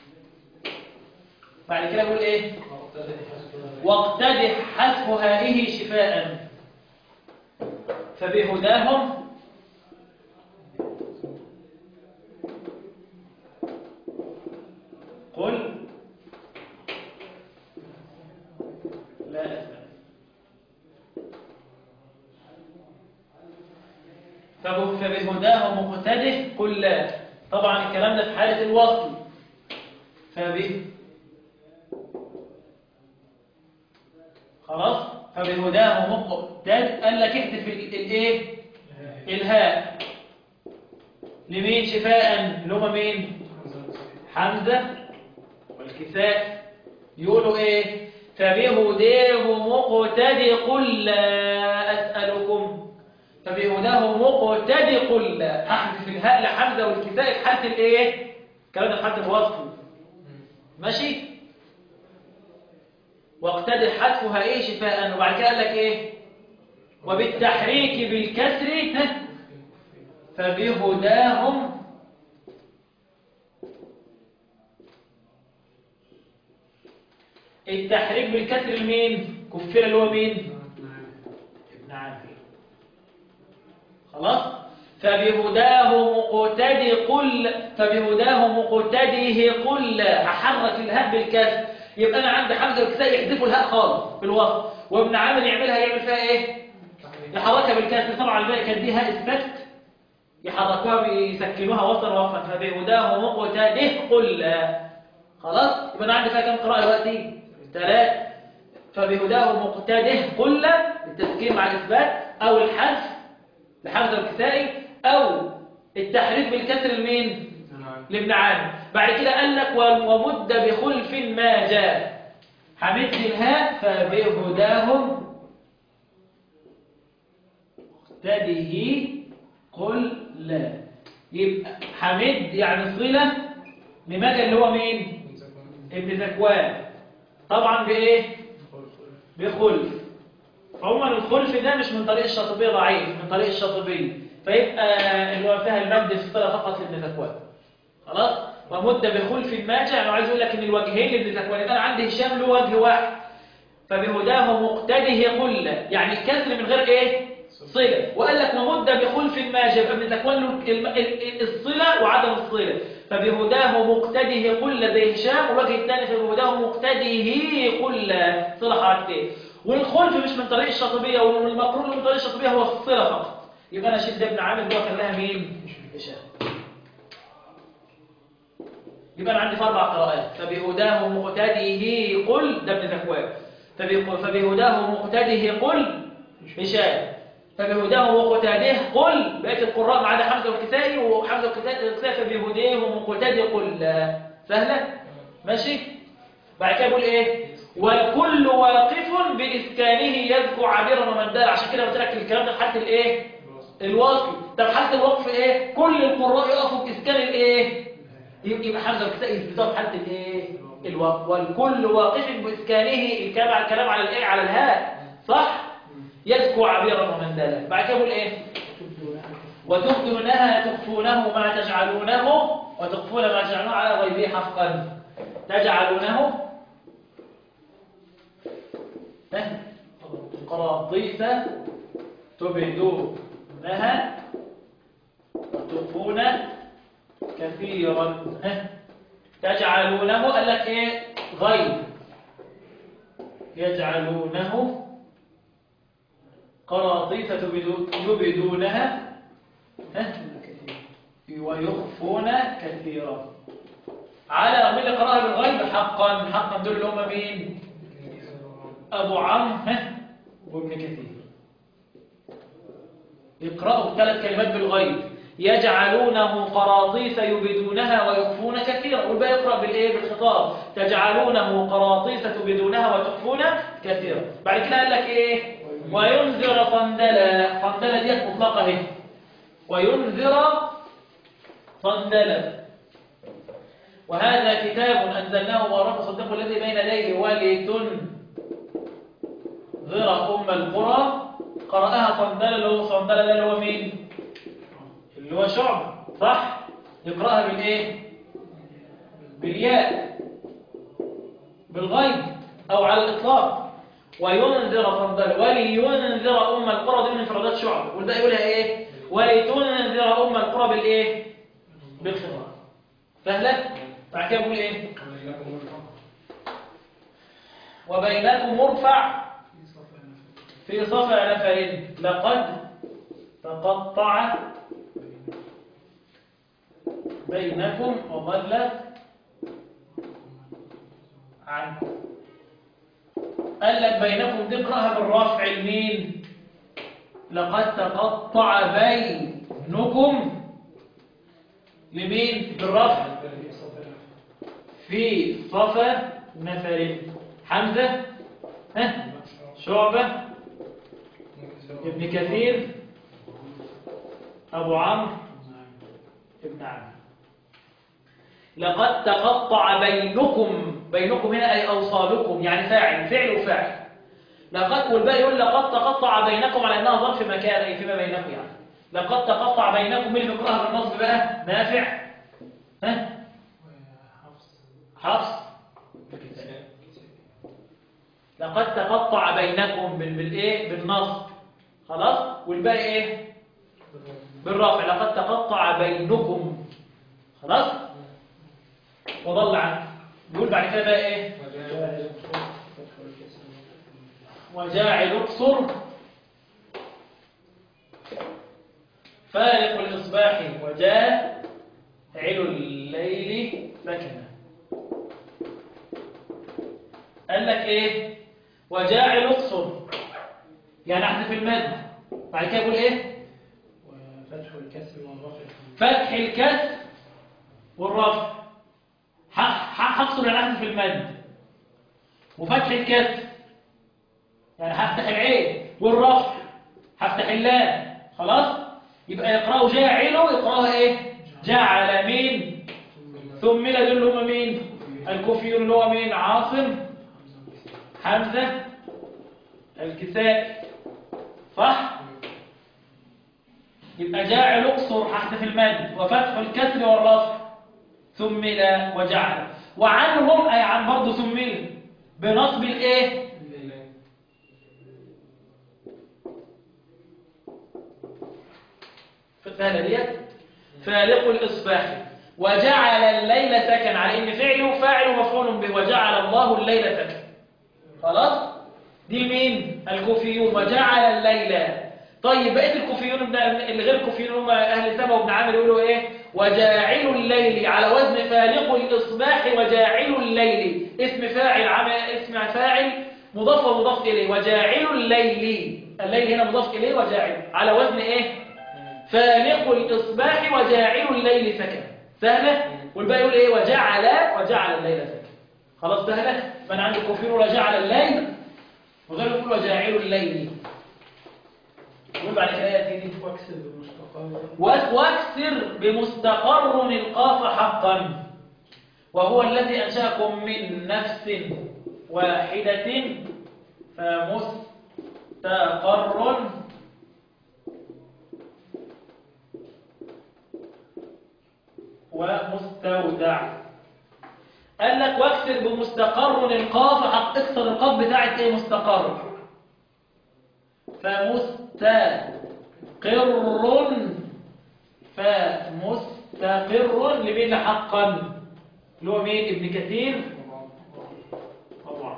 بعد كده يقول إيه واقتدح حذف هذه شفاء فبهداهم فب- فبهداه مقتده قل لا طبعا الكلام ده في حالة الوصل فبه خلاص فبهداه مقتد قال لك احذف ال- الايه الهاء لمين شفاء اللي هم مين حمزة والكساء يقولوا ايه فبهداه مقتدي قل لا أسألكم فبهداه مقتدي قل لا أحذف الهاء لحمزة والكساء في حالة الايه الكلام ده في حالة الوصف ماشي واقتدي حذفها ايه شفاء وبعد كده قال لك ايه وبالتحريك بالكسر ها، فبهداهم التحريك بالكسر لمين كفر اللي هو مين ابن عامر خلاص فبهداه مقتدي قل فبهداه مقتديه قل هحرك الهاء بالكسر يبقى انا عندي حمزه والكساء يحذفوا الهاء خالص في الوصف وابن عامر يعملها يعمل فيها ايه يحركها بالكسر طبعا الباقي كان دي هاء السكت يحركوها بيسكنوها وصلا وقفا فبهداه مقتده قل خلاص يبقى انا عندي فيها كام قراءه دلوقتي ثلاث فبهداه مقتده قل التسكين مع الاثبات او الحذف لحمزه الكسائي او التحريف بالكسر لمين لابن عامر بعد كده قال لك ومد بخلف ما جاء حمد الهاء فبهداهم مقتده قل لا يبقى حمد يعني صلة لماذا اللي هو مين ابن زكوان طبعا بايه بخلف عموما الخلف ده مش من طريق الشاطبية ضعيف من طريق الشاطبية فيبقى اللي هو فيها المد في الصلة فقط لابن زكوان خلاص ومد بخلف الماجع انا عايز اقول لك ان الوجهين لابن زكوان يبقى انا عندي هشام له وجه واحد فبهداه مقتده قل يعني الكسر من غير ايه صلة وقال لك ومد بخلف الماجع يبقى ابن زكوان له الم- ال- ال- الصلة وعدم الصلة فبهداه مقتده قل زي هشام والوجه الثاني فبهداه مقتده قل صلة حركتين والخلف مش من طريق الشاطبية والمقرون من طريق الشاطبية هو الصلة فقط يبقى انا شد ابن عامر هو خلاها مين هشام يبقى انا عندي في اربع قراءات فبهداه مقتده قل ده ابن زكوان فبه- فبهداه مقتده قل هشام فبهداه مقتده قل بقيه القراء ما عدا حمزه والكسائي وحمزه والكسائي فبهداه مقتده قل سهله ماشي بعد كده بيقول ايه والكل واقف باسكانه يذكر عابرا ومندلا عشان كده قلت لك الكلام ده في حاله الايه الوصل طب حاله الوقف ايه كل القراء يقفوا باسكان الايه يبقى يبقى حمزه والكسائي يثبتوا في حاله الايه الوقف والكل واقف باسكانه الكلام على الكلام على الايه على الهاء صح يذكر عبيرا ومندلا بعد كده يقول ايه وتبدونها تخفونه ما تجعلونه وتخفون ما تجعلونه على غيبه حقا تجعلونه ها؟ قراطيس تبدونها وتخفون كثيرا ها؟ تجعلونه قال لك ايه غيب يجعلونه قراطيس تبدو- يبدونها ها؟ ويخفون كثيرا على من قراءة بالغيب حقا حقا دول اللي هم مين أبو عمرو ها؟ وابن كثير يقرأوا ثلاث كلمات بالغيب يجعلونه قراطيس يبدونها ويخفون كثيرا والباقي يقرأ بالإيه بالخطاب تجعلونه قراطيس تبدونها وتخفون كثيرا بعد كده قال لك إيه وينذر صندلا صندلا دي مطلقة اهي وينذر صندلا وهذا كتاب أنزلناه مبارك صدق الذي بين يديه ولتنذر أم القرى قرأها صندلا اللي هو صندلا ده اللي هو مين؟ اللي هو شعب صح؟ يقرأها بالإيه؟ بالياء بالغيب أو على الإطلاق وينذر صندلا ولينذر أم القرى دي من انفرادات شعب والباقي يقولها إيه؟ ولتنذر أم القرى بالإيه؟ بالخطاب سهلة؟ بعد كده بقول إيه؟ وبينكم مرفع في صفع نفرين لقد تقطع بينكم وضل عنكم قال لك بينكم دي اقراها بالرفع المين لقد تقطع بينكم لمين بالرفع في صفا نفر حمزة ها شعبة ابن كثير أبو عمرو ابن عمرو لقد تقطع بينكم بينكم هنا أي أوصالكم يعني فاعل فعل وفاعل لقد والباقي يقول لقد تقطع بينكم على أنها ظرف مكان أي فيما بينكم يعني لقد تقطع بينكم مين اللي بيقراها بالنصب بقى نافع ها حفص لقد تقطع بينكم بال- بالايه بالنصب خلاص والباقي ايه بالرفع لقد تقطع بينكم خلاص وضل عنه بيقول بعد كده بقى ايه وجاعل اقصر فارق الاصباح وجاعل الليل سكنا قال لك ايه وجاعل اقصر يعني احذف المد بعد كده يقول ايه وفتح الكسر والرفع فتح الكسر والرفع ح- ح- هقصر يعني احذف المد وفتح الكسر يعني هفتح العين والرفع هفتح اللام خلاص يبقى يقرأوا جاعله يقرأها ايه جعل مين ثم دول اللي هم مين الكوفيون اللي هو مين عاصم حمزة الكسائي صح يبقى جاعل اقصر هحذف المد وفتح الكسر والرفع ثمل وجعل وعنهم اي عن برضه ثمل بنصب الايه سهله ديت فالق الاصباح وجعل الليل سكن على ان فعله فاعل ومفعول به وجعل الله الليل سكن خلاص دي مين الكوفيون وجعل الليل طيب بقيه الكوفيون ابن- اللي غير الكوفيون هم اهل سبا وابن عامر يقولوا ايه وجاعل الليل على وزن فالق الاصباح وجاعل الليل اسم فاعل عمل اسم فاعل مضاف ومضاف اليه وجاعل الليل الليل هنا مضاف اليه وجاعل على وزن ايه فالق الإصباح وجاعل الليل سكن سهلة والباقي يقول إيه وجعل وجعل الليل سكن خلاص سهلة من عنده كفير وجعل الليل وغير يقول وجاعل الليل يقول بعد كده يا سيدي واكسر بالمستقر واك- واكسر بمستقر القاف حقا وهو الذي أنشأكم من نفس واحدة فمستقر ومستودع قال لك واكسر بمستقر القاف حق اكسر القاف بتاعت ايه مستقر فمستقر فمستقر لمين حقا اللي هو مين ابن كثير طبعا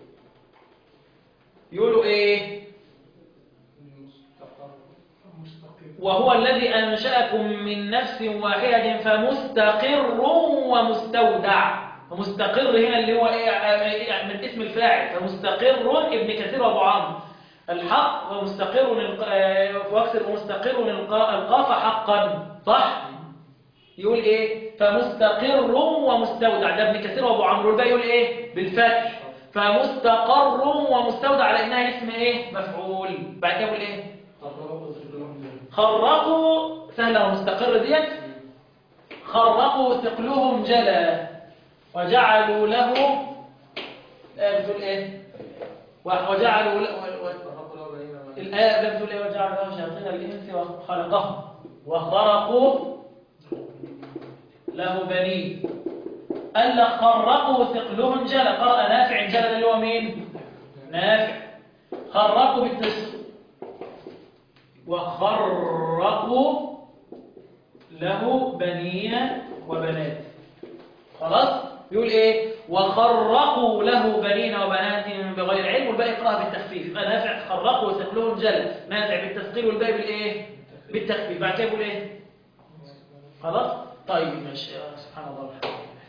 يقولوا ايه مستقر مستقر وهو الذي أنشأكم من نفس واحدة فمستقر ومستودع فمستقر هنا اللي هو إيه آه، من اسم الفاعل فمستقر ابن كثير وابو عمرو الحق ومستقر الق- آه، واكسر ومستقر الق- القاف حقا صح يقول ايه فمستقر ومستودع ده ابن كثير وابو عمرو الباقي يقول ايه بالفتح فمستقر ومستودع على انها اسم ايه مفعول بعد كده يقول ايه قرروا ذكرهم خرقوا سهلة ومستقر ديت خرقوا ثقلهم جلا وجعلوا له الآية بتقول إيه و- وجعلوا له و- و- الآية بتقول إيه وجعلوا له شياطين الإنس وخلقهم وخرقوا له بنين قال لك خرقوا ثقلهم جلا قرأ نافع جلا ده اللي هو مين نافع خرقوا بالتسخ وخرقوا له بنين وبنات خلاص يقول ايه وخرقوا له بنين وبنات بغير علم والباقي يقراها بالتخفيف يبقى نافع خرقوا وثقلهم جل نافع بالتثقيل والباقي بالايه بالتخفيف بعد كده يقول ايه خلاص طيب ماشي سبحان الله والحمد لله